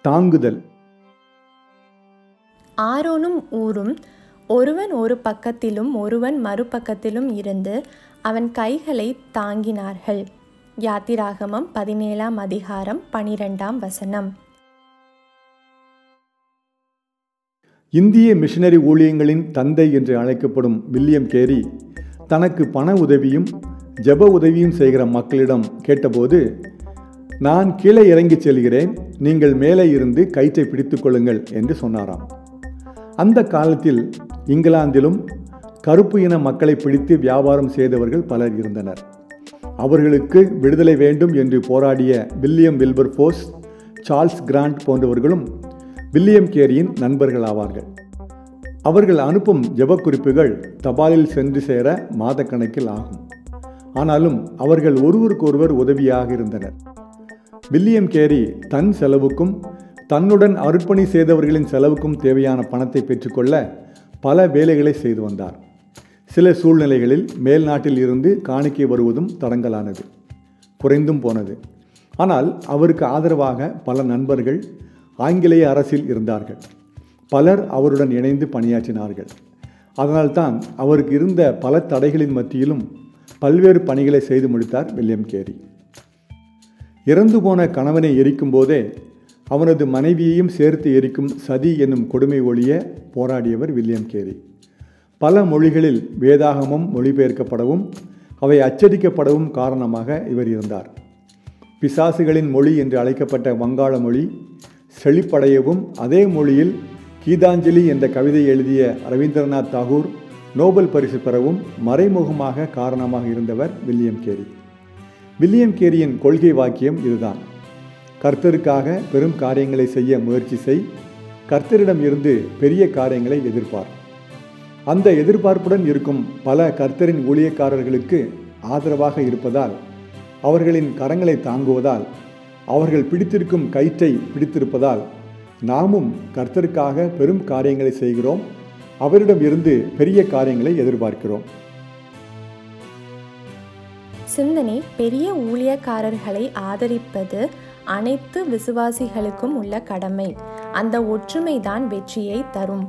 தாங்குதல் ஆரோனும் ஊரும் ஒருவன் ஒரு பக்கத்திலும் ஒருவன் மறுபக்கத்திலும் இருந்து அவன் கைகளை தாங்கினார்கள் யாத்திராகமம் பதினேழாம் அதிகாரம் பனிரெண்டாம் வசனம் இந்திய மிஷனரி ஊழியங்களின் தந்தை என்று அழைக்கப்படும் வில்லியம் கேரி தனக்கு பண உதவியும் ஜெப உதவியும் செய்கிற மக்களிடம் கேட்டபோது நான் கீழே இறங்கிச் செல்கிறேன் நீங்கள் மேலே இருந்து கயிற்றை பிடித்துக் கொள்ளுங்கள் என்று சொன்னாராம் அந்த காலத்தில் இங்கிலாந்திலும் கருப்பு இன மக்களை பிடித்து வியாபாரம் செய்தவர்கள் பலர் இருந்தனர் அவர்களுக்கு விடுதலை வேண்டும் என்று போராடிய William Wilberforce Charles Grant போன்றவர்களும் வில்லியம் கேரியின் நண்பர்கள் ஆவார்கள் அவர்கள் அனுப்பும் ஜெபக்குறிப்புகள் தபாலில் சென்று சேர மாதக்கணக்கில் ஆகும் ஆனாலும் அவர்கள் ஒருவருக்கொருவர் உதவியாக இருந்தனர் வில்லியம் கேரி தன் செலவுக்கும் தன்னுடன் அர்ப்பணி செய்தவர்களின் செலவுக்கும் தேவையான பணத்தை பெற்றுக்கொள்ள பல வேலைகளை செய்து வந்தார் சில சூழ்நிலைகளில் மேல்நாட்டில் இருந்து காணிக்கை வருவதும் தடங்கலானது குறைந்தும் போனது ஆனால் அவருக்கு ஆதரவாக பல நண்பர்கள் ஆங்கிலேய அரசில் இருந்தார்கள் பலர் அவருடன் இணைந்து பணியாற்றினார்கள் அதனால்தான் அவருக்கு இருந்த பல தடைகளின் மத்தியிலும் பல்வேறு பணிகளை செய்து முடித்தார் வில்லியம் கேரி இறந்து போன கணவனை எரிக்கும் போதே அவனது மனைவியையும் சேர்த்து எரிக்கும் சதி என்னும் கொடுமை ஒழிய போராடியவர் வில்லியம் கேரி பல மொழிகளில் வேதாகமம் மொழிபெயர்க்கப்படவும் அவை அச்சடிக்கப்படவும் காரணமாக இவர் இருந்தார் பிசாசுகளின் மொழி என்று அழைக்கப்பட்ட வங்காள மொழி செழிப்படையவும் அதே மொழியில் கீதாஞ்சலி என்ற கவிதை எழுதிய ரவீந்திரநாத் தாகூர் நோபல் பரிசு பெறவும் மறைமுகமாக காரணமாக இருந்தவர் வில்லியம் கேரி வில்லியம் கேரியின் கொள்கை வாக்கியம் இதுதான் கர்த்தருக்காக பெரும் காரியங்களை செய்ய முயற்சி செய் கர்த்தரிடம் இருந்து பெரிய காரியங்களை எதிர்பார் அந்த எதிர்பார்ப்புடன் இருக்கும் பல கர்த்தரின் ஊழியக்காரர்களுக்கு ஆதரவாக இருப்பதால் அவர்களின் கரங்களை தாங்குவதால் அவர்கள் பிடித்திருக்கும் கயிற்றை பிடித்திருப்பதால் நாமும் கர்த்தருக்காக பெரும் காரியங்களை செய்கிறோம் அவரிடம் இருந்து பெரிய காரியங்களை எதிர்பார்க்கிறோம் சிந்தனை பெரிய ஊழியக்காரர்களை ஆதரிப்பது அனைத்து விசுவாசிகளுக்கும் உள்ள கடமை அந்த ஒற்றுமைதான் வெற்றியை தரும்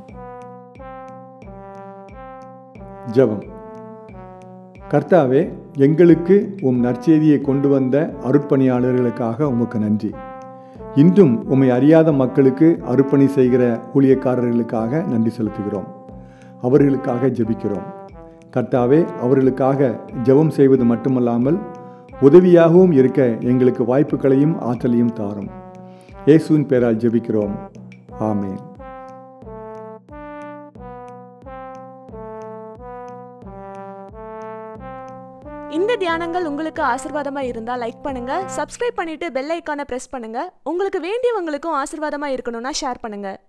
ஜெபம் கர்த்தாவே எங்களுக்கு உம் நற்செய்தியை கொண்டு வந்த அருட்பணியாளர்களுக்காக உமக்கு நன்றி இன்றும் உம்மை அறியாத மக்களுக்கு அருப்பணி செய்கிற ஊழியக்காரர்களுக்காக நன்றி செலுத்துகிறோம் அவர்களுக்காக ஜெபிக்கிறோம் கர்த்தாவே அவர்களுக்காக ஜெபம் செய்வது மட்டுமல்லாமல் உதவியாகவும் இருக்க எங்களுக்கு வாய்ப்புகளையும் ஆற்றலையும் தாரும் இயேசுவின் பேரால் ஜெபிக்கிறோம் ஆமேன் இந்த தியானங்கள் உங்களுக்கு ஆசீர்வாதமா இருந்தா லைக் பண்ணுங்க சப்ஸ்கிரைப் பண்ணிட்டு பெல் ஐக்கானை பிரஸ் பண்ணுங்க உங்களுக்கு வேண்டியவங்களுக்கும் ஆசீர்வாதமா இருக்கணும்னா ஷேர் பண்ணுங்க